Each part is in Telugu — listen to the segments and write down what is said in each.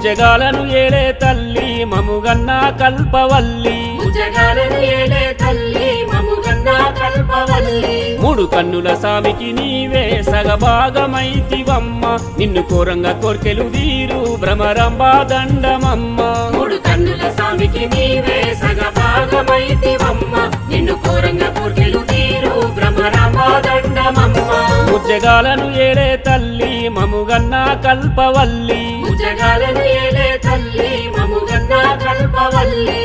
ముజ్జగాలను ఏలే తల్లి మముగన్న కల్పవల్లి జగాలను ఏలే తల్లి మముగన్న కల్పవల్లి మూడు కన్నుల సామికి నీవే సగభాగమైతివమ్మ నిన్ను కోరంగా కోర్కెలు తీరు భ్రమరంబ దండమమ్మ మూడు కన్నుల స్వామికి నీవే సగభాగమైతివమ్మ నిన్ను కోరంగ పూర్కెలు తీరు బ్రహ్మరామాదండమమ్మ ముజ్జగాలను ఏలే తల్లి మముగన్న కల్పవల్లి జగాలను ఏలే తల్లి మముగన్న కల్పవల్లి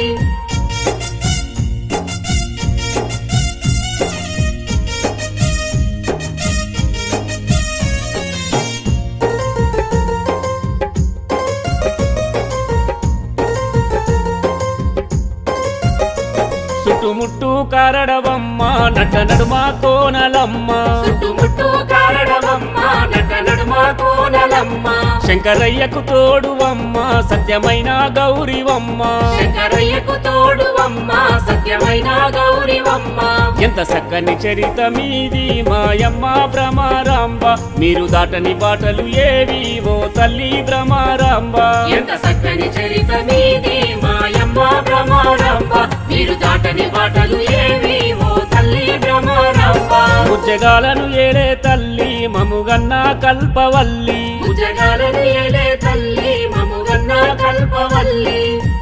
చుట్టుముట్టు కారడవమ్మ నట నడుమ కోనలమ్మ చుట్టుముట్టు కారణమమ్మ నట నడుమ కోనలమ్మ శంకరయ్యకు తోడువమ్మ సత్యమైన గౌరివమ్మ శంకరయ్యకు తోడువమ్మ సత్యమైన గౌరివమ్మ ఎంత చక్కని చరిత మీది మాయమ్మ భ్రమరాంబ మీరు దాటని బాటలు ఏవి ఓ తల్లి భ్రమరాంబ ఎంత చక్కని చరిత మీది మాయమ్మ భ్రమరాంబ మీరు దాటని బాటలు ఏవి ఓ తల్లి భ్రమరాంబ ముజ్జగాలను ఏలే తల్లి మముగన్న కల్పవల్లి జగాలను ఏలే తల్లి మముగన్న కల్పవల్లి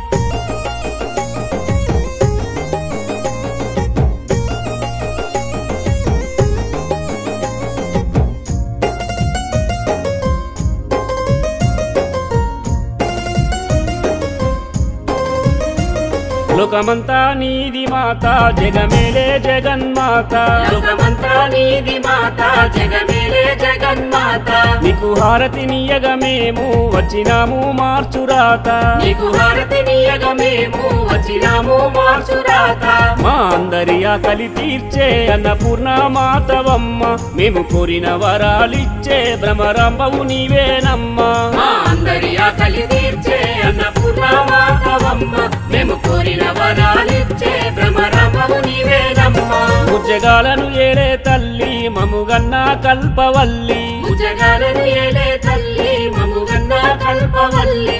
లోకమంతా నీది మాత జగమేలే జగన్మాత లోకమంతా నీది మాత జగమేలే జగన్మాత నీకు హారతి నీయగ మేము వచ్చినాము మార్చురాత నీకు హారతి నీయగ మేము వచ్చినాము మార్చురాత మా అందరి ఆకలి తీర్చే అన్నపూర్ణ మాతవమ్మ మేము కోరిన వరాలిచ్చే భ్రమరాంబవు నీవేనమ్మా మా అందరి ఆకలి తీర్చే అన్నపూర్ణమాతవమ్మ మేము కోరిన వరాలిచ్చే భ్రమరమము నీవేనమ్మా ముజ్జగాలను ఏలే తల్లి మముగన్న కల్పవల్లి జగాలను ఏలే తల్లి మముగన్న కల్పవల్లి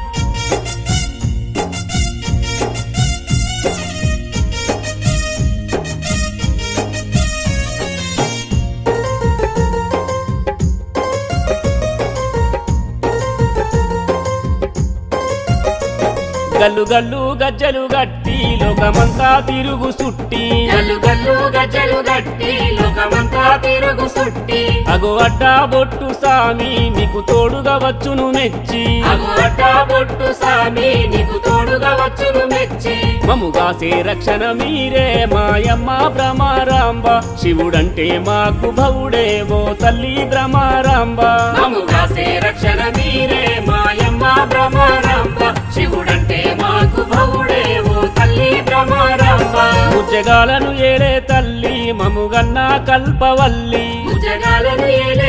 గల్లు గల్లు గజ్జలు గట్టి లోకమంతా తిరుగు సుట్టి గల్లు గల్లు గజ్జలు గట్టి లోకమంతా తిరుగు సుట్టి అగు అడ్డా బొట్టు సామి నీకు తోడుగా వచ్చును మెచ్చి అగువట బొట్టు సామి నీకు తోడుగా వచ్చును మెచ్చి మముగాసే రక్షణ మీరే మాయమ్మ భ్రమరాంబ శివుడంటే మాకు భవుడే ఓ తల్లి భ్రమరాంబ మముగాసే రక్షణ మీరే మాయమ్మ భ్రమరాంబ శివుడంటే మాకు భవుడే ఓ తల్లి భ్రమరాంబ ముజ్జగాలను ఏలే తల్లి మముగన్న కల్పవల్లి జగాలను ఏలే